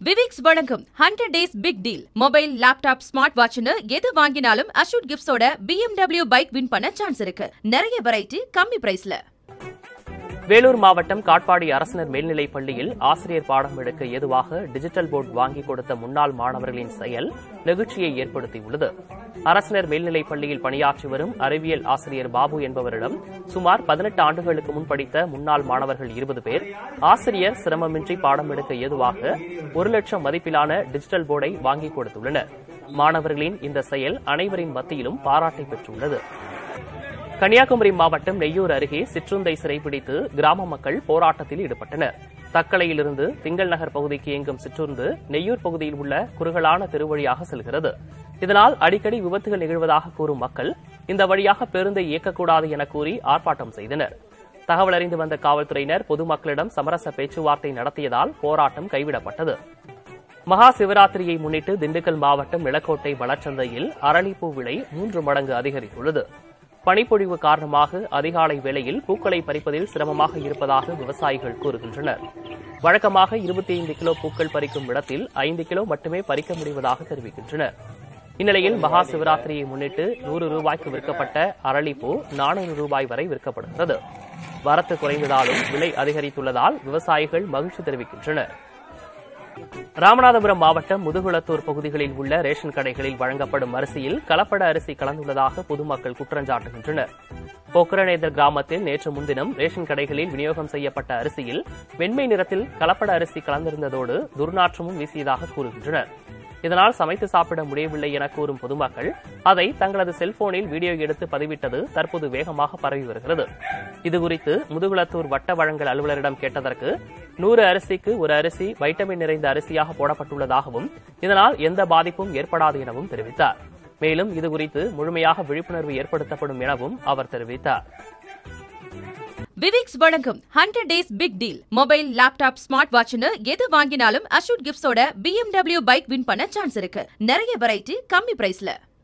விவிக்ஸ் வழங்கும் hundred days big deal mobile laptop smart வாட்ச்னு எது வாங்கினாலும் அஷூட் கிஃப்ட்ஸோட BMW பைக் வின் பண்ண சான்ஸ் இருக்கு நிறைய வெரைட்டி கம்மி பிரைஸ்ல வேலூர் மாவட்டம் காட்பாடி அரசினர் மேல்நிலைப் பள்ளியில் ஆசிரியர் பாடம் எடுக்க ஏதுவாக டிஜிட்டல் போர்டு வாங்கிக் கொடுத்த முன்னாள் மாணவர்களின் செயல் நெகிழ்ச்சியை ஏற்படுத்தியுள்ளது அரசினர் மேல்நிலைப் பள்ளியில் பணியாற்றி வரும் அறிவியல் ஆசிரியர் பாபு என்பவரிடம் சுமார் பதினெட்டு ஆண்டுகளுக்கு முன் படித்த முன்னாள் மாணவர்கள் இருபது பேர் ஆசிரியர் சிரமமின்றி பாடம் எடுக்க ஏதுவாக ஒரு லட்சம் மதிப்பிலான டிஜிட்டல் போர்டை வாங்கிக் கொடுத்துள்ளனர் மாணவர்களின் இந்த செயல் அனைவரின் மத்தியிலும் பாராட்டை பெற்றுள்ளது கன்னியாகுமரி மாவட்டம் நெய்யூர் அருகே சிற்றுந்தை சிறைபிடித்து கிராம மக்கள் போராட்டத்தில் ஈடுபட்டனர் தக்கலையிலிருந்து திங்கள் நகர் பகுதிக்கு இயங்கும் சிற்றுந்து நெய்யூர் பகுதியில் உள்ள குறுகலான தெருவழியாக செல்கிறது இதனால் அடிக்கடி விபத்துகள் நிகழ்வதாக கூறும் மக்கள் இந்த வழியாக பேருந்தை இயக்கக்கூடாது என கூறி ஆர்ப்பாட்டம் செய்தனர் தகவல் அறிந்து வந்த காவல்துறையினர் பொதுமக்களிடம் சமரச பேச்சுவார்த்தை நடத்தியதால் போராட்டம் கைவிடப்பட்டது மகா சிவராத்திரியை முன்னிட்டு திண்டுக்கல் மாவட்டம் நிலக்கோட்டை வளர்ச்சந்தையில் அரளிப்பூ விலை மூன்று மடங்கு அதிகரித்துள்ளது பனிப்பொழிவு காரணமாக அதிகாலை வேளையில் பூக்களை பறிப்பதில் சிரமமாக இருப்பதாக விவசாயிகள் கூறுகின்றனர் வழக்கமாக இருபத்தி ஐந்து கிலோ பூக்கள் பறிக்கும் இடத்தில் ஐந்து கிலோ மட்டுமே பறிக்க முடிவதாக தெரிவிக்கின்றனர் இந்நிலையில் மகா சிவராத்திரியை முன்னிட்டு நூறு ரூபாய்க்கு விற்கப்பட்ட அரளிப்பூ நானூறு ரூபாய் வரை விற்கப்படுகிறது வரத்து குறைந்ததாலும் விலை அதிகரித்துள்ளதால் விவசாயிகள் மகிழ்ச்சி தெரிவிக்கின்றனர் ராமநாதபுரம் மாவட்டம் முதுகுளத்தூர் பகுதிகளில் உள்ள ரேஷன் கடைகளில் வழங்கப்படும் அரிசியில் கலப்பட அரிசி கலந்துள்ளதாக பொதுமக்கள் குற்றஞ்சாட்டுகின்றனர் போக்கரநேதர் கிராமத்தில் நேற்று முன்தினம் ரேஷன் கடைகளில் விநியோகம் செய்யப்பட்ட அரிசியில் வெண்மை நிறத்தில் கலப்பட அரிசி கலந்திருந்ததோடு துர்நாற்றமும் வீசியதாக கூறுகின்றனர் இதனால் சமைத்து சாப்பிட முடியவில்லை என கூறும் பொதுமக்கள் அதை தங்களது செல்போனில் வீடியோ எடுத்து பதிவிட்டது தற்போது வேகமாக பரவி வருகிறது இதுகுறித்து முதுகுளத்தூர் வட்ட வழங்கல் அலுவலரிடம் கேட்டதற்கு நூறு அரிசிக்கு ஒரு அரிசி வைட்டமின் நிறைந்த அரிசியாக போடப்பட்டுள்ளதாகவும் இதனால் எந்த பாதிப்பும் ஏற்படாது எனவும் தெரிவித்தார் மேலும் இதுகுறித்து முழுமையாக விழிப்புணர்வு ஏற்படுத்தப்படும் எனவும் அவர் தெரிவித்தார் விவிக்ஸ் வழங்கும் hundred days big deal mobile laptop smart வாட்ச்னு எது வாங்கினாலும் அஷூட் கிஃப்ட்ஸோட BMW பைக் வின் பண்ண சான்ஸ் இருக்கு நிறைய வெரைட்டி கம்மி பிரைஸ்ல